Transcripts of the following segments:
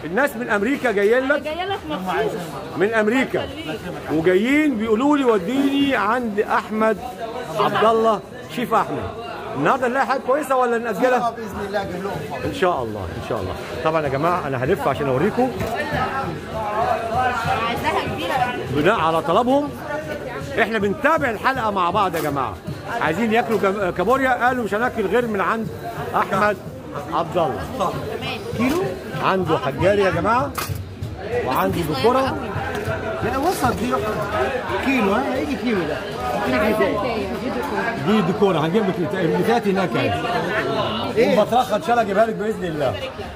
الناس من امريكا جايين لك جايه لك مخصوص من امريكا وجايين بيقولوا لي وديني عند احمد عبد الله شيف احمد النهارده نلاقي حاجه كويسه ولا ناجلها؟ باذن الله اجيب لهم فضل. ان شاء الله ان شاء الله طبعا يا جماعه انا هلف عشان اوريكم عايزاها كبيره بقى بناء على طلبهم احنا بنتابع الحلقه مع بعض يا جماعه عايزين ياكلوا كاب- كابوريا قالوا مش هناكل غير من عند احمد عبد الله كيلو عنده حجاري يا جماعه وعنده دكوره لا وصل دي كيلو ها هيجي كيلو ده انا عايزه انتايه دي دكتور دي ديكور هنجيب لك البتات هناك اهي ايه وبطرخه ان شاء الله اجيبها لك باذن الله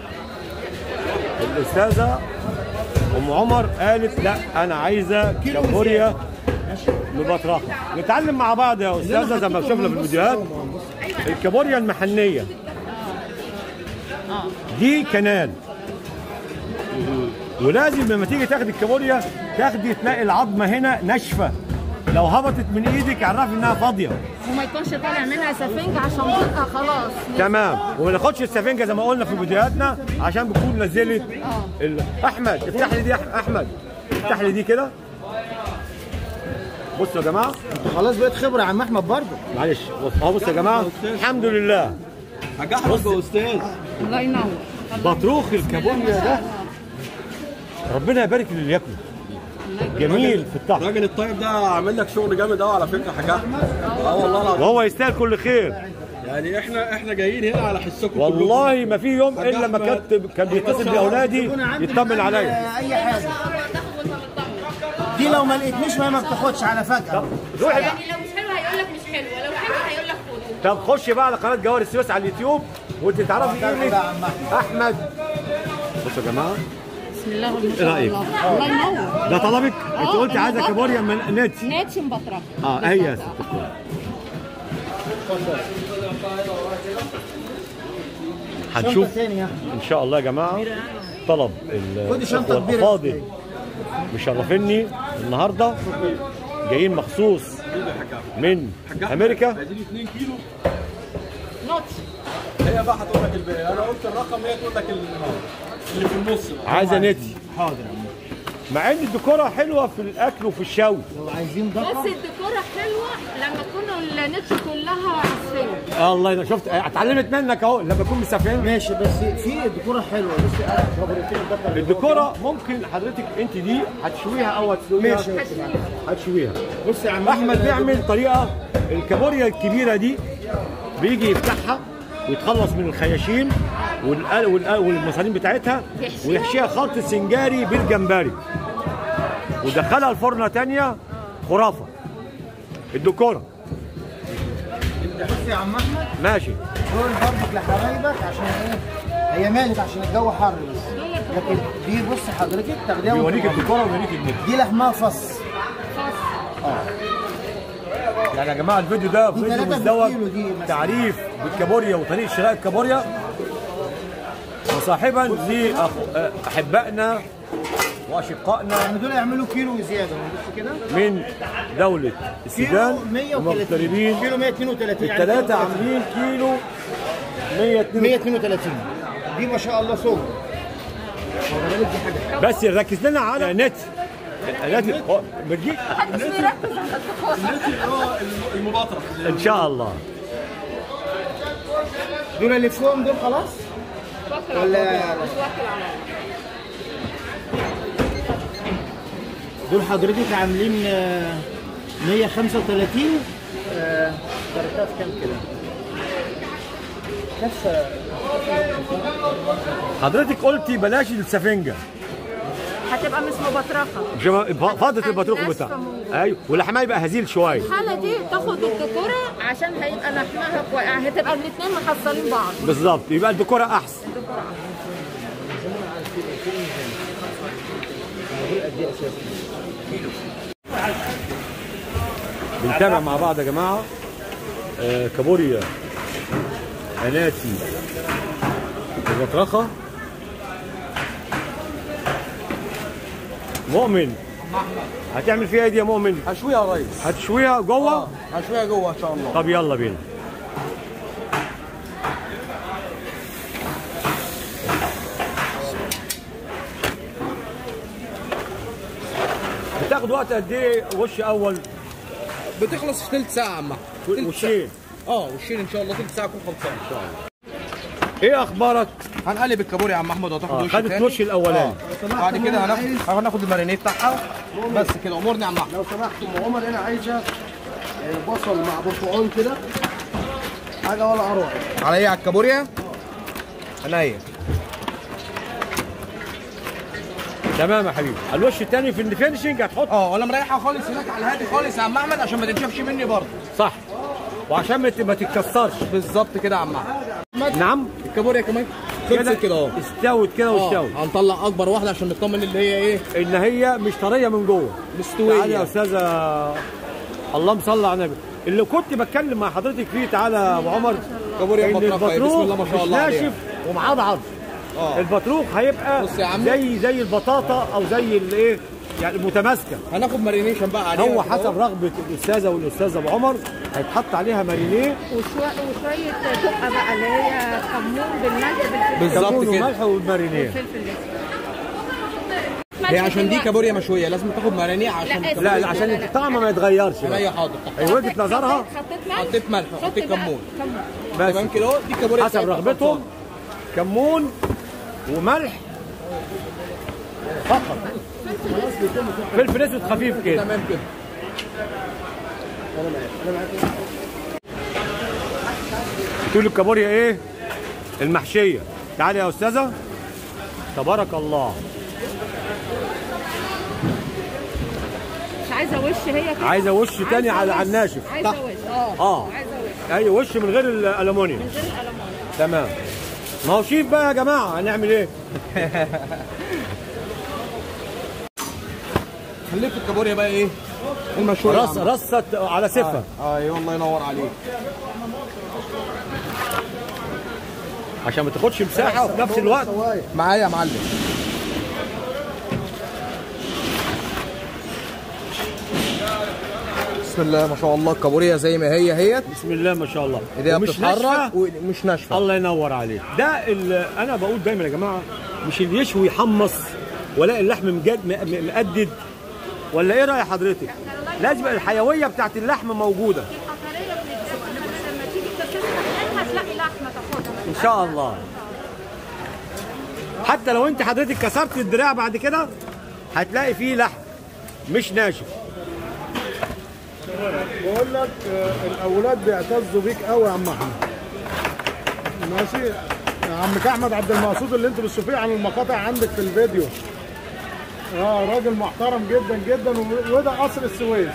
الاستاذه ام عمر قالت لا انا عايزه كابوريا ببطرخه نتعلم مع بعض يا استاذه زي ما شفنا في الفيديوهات الكابوريا المحنيه دي كنال ولازم لما تيجي تاخدي الكابوريا تاخدي تلاقي العظمه هنا ناشفه لو هبطت من ايدك اعرفي انها فاضيه وما يكونش طالع منها سفنج عشان بقى خلاص تمام وما ناخدش السفنجه زي ما قلنا في فيديوهاتنا عشان بتكون نزلت ال... احمد افتح لي دي يا أح- احمد افتح لي دي كده بصوا يا جماعه خلاص بقيت خبره يا عم احمد برضه معلش بص اهو بصوا يا جماعه الحمد لله حاج احمد يا استاذ الله ينور بطروخ الكابوريا ده ربنا يبارك للي ياكله جميل في الطعم الراجل الطيب ده عامل لك شغل جامد قوي على فكره حاج احمد اه والله العظيم وهو يستاهل كل خير يعني احنا احنا جايين هنا على حسكم والله ما في يوم حاج الا ما أحمد. كان كان بيتصل باولادي يطمن عليا اي حاجه دي لو ما لقيتنيش ما ما بتاخدش على فجاه روحي بقى يعني لو مش حلو هيقول لك مش حلو ولو حلو هيقول لك خده طب خش بقى على قناه جوهر السويس على اليوتيوب وانت تعرفي قيمه احمد بصوا يا جماعه بسم الله ما إيه شاء رأيك؟ الله الله ينور ده طلبك انت آه، قلت أنا عايزه بطرق. كابوريا من نت ناتش مبطرخه اه هي يا ست الكل. هنشوف شنطه ثانيه ان شاء الله يا جماعه طلب ال- خدي شنطة كبيرة. الافاضل مشرفيني النهارده جايين مخصوص من امريكا عايزين 2 كيلو نوتش هي بقى هتقول لك الباقي انا قلت الرقم هي تقول لك ال- اللي في النص بقى. عايزه نتي حاضر يا عم مع ان الديكوره حلوه في الاكل وفي الشوي لو عايزين بس دقه الديكوره حلوه لما تكون النتش كلها عصفيه آه الله ينور. شفت اتعلمت منك اهو لما اكون مسافرين ماشي بس في ديكوره حلوه بس انا خبرتين الدقه الديكوره ممكن حضرتك انت دي هتشويها او هتسلقيها ماشي هتشويها بص يا عم احمد بيعمل طريقه الكابوريا الكبيره دي بيجي يفتحها ويتخلص من الخياشيم والقل- والقل- والمصارين بتاعتها ويحشيها خلط سنجاري بالجمبري ودخلها الفرنه تانية خرافه الديكوره بص يا عم احمد ماشي دول برضك لحبايبك عشان ايه هي مالت عشان الجو حر بس لكن دي بص حضرتك تاخديها وانت بيوريك مغمض. الديكوره وبيوريك النت دي لحمها فص يعني يا جماعه الفيديو ده دي فيديو تلاتة مزدوج بالكيلو دي مثلا. تعريف بالكابوريا وطريقه شراء الكابوريا وصاحبا لاحبائنا واشقائنا يعني دول يعملوا كيلو وزياده بص كده من دوله السودان كيلو 130 ومغتربين كيلو 132 يعني الثلاثه عاملين كيلو 102 132 دي ما شاء الله صوب بس ركز لنا على نت نت هو بتجيك محدش بيركز على الديكور النتي اللي هو المباطرة ان شاء الله دول اللي فوقهم دول خلاص توكل على ولا- الله توكل على الله دول حضرتك عاملين آه، 135 آه، درجات كام كده؟ كفه حضرتك قلتي بلاش السفنجه هتبقى مش مبطرخه مش م- فاضت البطروخ ناشفة بتاعها من جوه. ايوه ولحمها يبقى هزيل شويه الحالة دي تاخد الديكورة عشان هيبقى لحمها كويس هتبقى الاثنين محصلين بعض بالظبط يبقى الديكوره احسن بنتابع مع بعض يا جماعه آه كابوريا اناتي البطرخه مؤمن هتعمل فيها ايه دي يا مؤمن؟ هشويها يا ريس هتشويها جوه؟ هشويها جوه ان شاء الله طب يلا بينا بتاخد وقت قد ايه وش اول بتخلص في ثلث ساعه يا عم احمد تلت ساعة. وشين اه وشين ان شاء الله ثلث ساعه تكون خلصان ان شاء الله ايه اخبارك هنقلب الكابوريا يا عم احمد وهتاخد آه، وش خدت تاني. وش الأولاني. آه. بعد كده هناخد هناخد المارينيه بتاعها بس كده امورني يا عم احمد لو سمحت ام عمر هنا عايزه آه، بصل مع برتقال كده حاجه ولا اروع على ايه على الكابوريا عينيا تمام يا حبيبي الوش الثاني في الفينشنج هتحط اه ولا مريحه خالص هناك على الهادي خالص يا عم احمد عشان ما تنشفش مني برضه صح وعشان ما ت- ما تتكسرش بالظبط كده يا عم احمد نعم الكابوريا كمان خلصت كده اهو استوت كده اه واستوت هنطلع اكبر واحده عشان نطمن اللي هي ايه ان هي مش طريه من جوه مستوية. تعالى يا استاذه اللهم صل على النبي اللي كنت بتكلم مع حضرتك فيه تعالى يا ابو عمر كابوريا ان بطرخة، بسم البطروخ الله ما شاء مش الله عليها. ناشف ومعضعض اه البطروخ هيبقى بص يا عمي. زي زي البطاطا او زي الايه يعني متماسكه هناخد مارينيشن بقى عليها هو كده حسب اهو. رغبه الاستاذه والاستاذ ابو عمر هيتحط عليها مارينيه وشوية وشوية دقة بقى اللي هي كمون بالملح بالفلفل بالظبط كمون كده. وملح والمارينيه بالفلفل الأسود. هي عشان دي دلوقتي. كابوريا مشويه لازم تاخد مارينيه عشان لا، لا لا عشان الطعم ما يتغيرش بقى. هي حاضر هي وجهه نظرها حطيت ملح حطيت ملح حط وحطيت بقى كمون كمون بس تمام كده اهو دي كابوريا حسب بتاعتنا رغبتهم خلصانة. كمون وملح فقط فلفل اسود خفيف كده تمام كده تقول الكابوريا ايه المحشيه تعالي يا استاذه تبارك الله مش عايزة وش هي كده عايزه وش تاني عايزة على على وش. الناشف عايزة وش اه اه عايزة وش اي وش من غير الالومنيوم من غير الألمون تمام ما هو شيف بقى يا جماعه هنعمل ايه خليك في الكابوريا بقى ايه المشويه رص رصت على سفه ايوه الله ينور عليك عشان ما تاخدش مساحه وفي نفس الوقت معايا يا معلم بسم الله ما شاء الله الكابوريا زي ما هي هيت بسم الله ما شاء الله ايديها ومش بتتحرك ناشفه ومش ناشفه الله ينور عليك ده ال- انا بقول دايما يا جماعه مش اللي يشوي يحمص ولا اللحم مجد م- م- مقدد ولا ايه راي حضرتك لازم يبقى الحيويه بتاعت اللحم موجوده القطرية بنديها لما تيجي تكسرها هتلاقي لحمة تاخدها ان شاء الله حتى لو انت حضرتك كسرت الدراع بعد كده هتلاقي فيه لحم مش ناشف بقول لك آه، الاولاد بيعتزوا بيك قوي يا عم احمد ماشي يا عم احمد عبد المقصود اللي انت بتشوفيه عن المقاطع عندك في الفيديو اه راجل محترم جدا جدا و- وده قصر السويس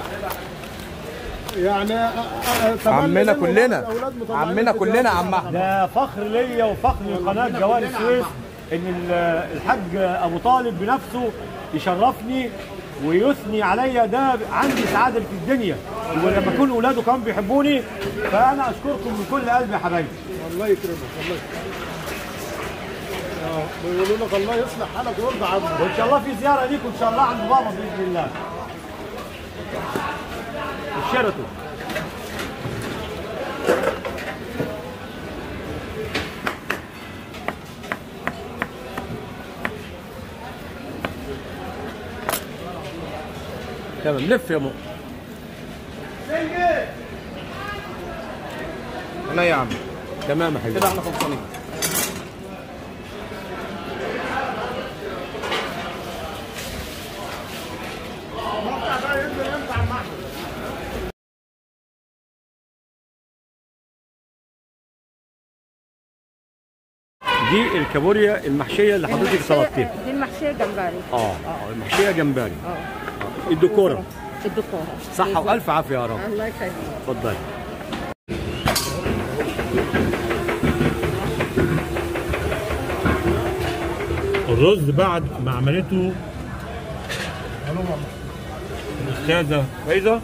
يعني آه، آه، آه، تملي عمنا منه كلنا الأولاد مطلعين عمنا فيديوهات كلنا يا عم بصراحة. احمد ده فخر ليا وفخر لقناه جوال السويس ان ال- الحاج ابو طالب بنفسه يشرفني ويثني عليا ده عندي سعاده في الدنيا ولما يكون اولاده كمان بيحبوني فانا اشكركم من كل قلبي يا حبايبي الله يكرمك الله يكرمك اه بيقولوا لك الله يصلح حالك ويرضى عنك وان شاء الله في زياره ليكم ان شاء الله عند بابا باذن الله الشيراتون تمام لف يا مؤمن انا يا عم تمام يا حبيبي كده احنا خلصانين دي الكابوريا المحشيه اللي حضرتك طلبتيها دي المحشية جمبري اه آه، المحشيه جمبري آه. الديكوره الدكتورة صحه والف عافيه يا رب الله يخليك اتفضلي الرز بعد ما عملته الاستاذه فايزه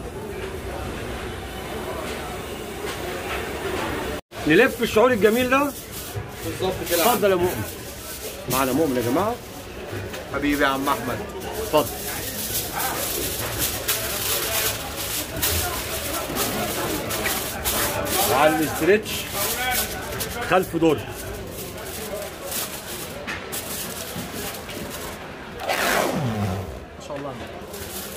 نلف الشعور الجميل ده بالظبط كده يا عم. اتفضل يا مؤمن معنا مؤمن يا جماعه حبيبي يا عم احمد اتفضل وعلى الاسترتش خلف دور ما شاء الله